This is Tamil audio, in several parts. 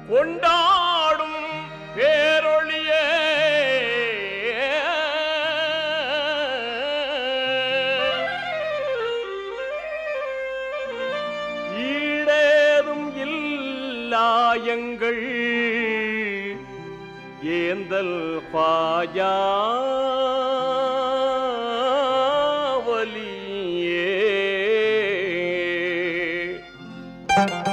கொண்டாடும் பேரொழியே ஈடேதும் இல்லாயங்கள் ஏந்தல் பாஜாவலியே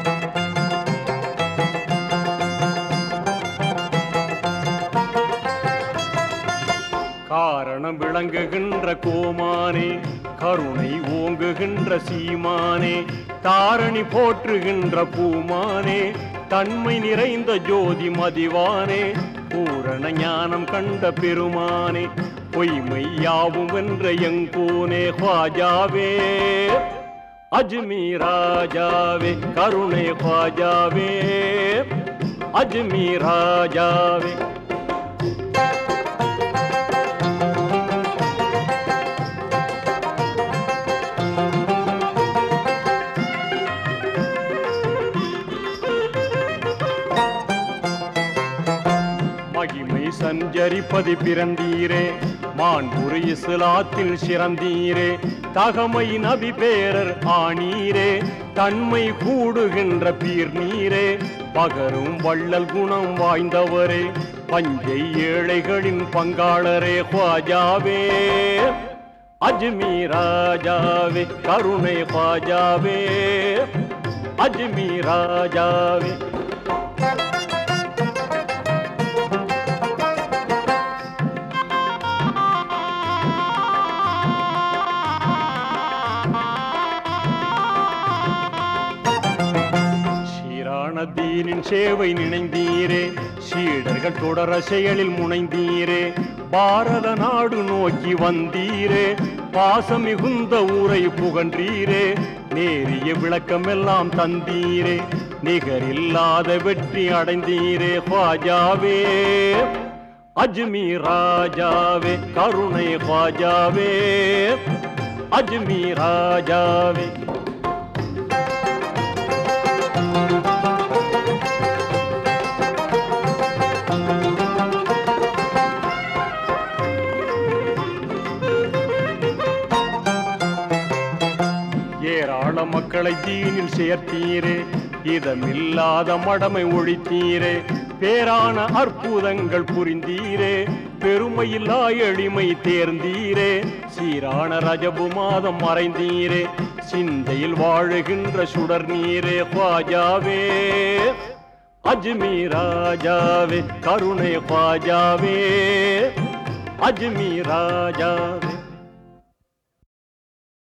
காரணம் விளங்குகின்ற கோமானே கருணை ஓங்குகின்ற சீமானே தாரணி போற்றுகின்ற பூமானே தன்மை நிறைந்த ஜோதி மதிவானே பூரண ஞானம் கண்ட பெருமானே பொய்மை யாவும் வென்ற எங்கோனே ஹ்வாஜாவே அஜ்மீ ராஜாவே கருணை ஹ்வாஜாவே அஜ்மீ ராஜாவே மகிமை சஞ்சரிப்பது பிறந்தீரே மாண்புரு இஸ்லாத்தில் சிறந்தீரே தகமை நபி பேரர் ஆனீரே தன்மை கூடுகின்ற பீர் நீரே பகரும் வள்ளல் குணம் வாய்ந்தவரே பஞ்சை ஏழைகளின் பங்காளரே ஹ்வாஜாவே அஜ்மீ ராஜாவே கருணை ஹ்வாஜாவே அஜ்மீ ராஜாவே சீரான தீனின் சேவை நினைந்தீரே சீடர்கள் தொடர செயலில் முனைந்தீரே பாரத நாடு நோக்கி வந்தீரே பாசம் மிகுந்த ஊரை புகன்றீரே நேரிய விளக்கமெல்லாம் தந்தீரே நிகரில்லாத வெற்றி அடைந்தீரே ஹ்வாஜாவே அஜ்மீ ராஜாவே கருணை ஹ்வாஜாவே அஜ்மீ ராஜாவே ஏராள மக்களை தீனில் சேர்த்தீரே இதமில்லாத மடமை ஒழித்தீரே பேரான அற்புதங்கள் புரிந்தீரே பெருமையில்லா எளிமை தேர்ந்தீரே சீரான ரஜபு மாதம் மறைந்தீரே சிந்தையில் வாழுகின்ற சுடர் நீரே ஹ்வாஜாவே அஜ்மீ ராஜாவே கருணை ஹ்வாஜாவே அஜ்மீ ராஜாவே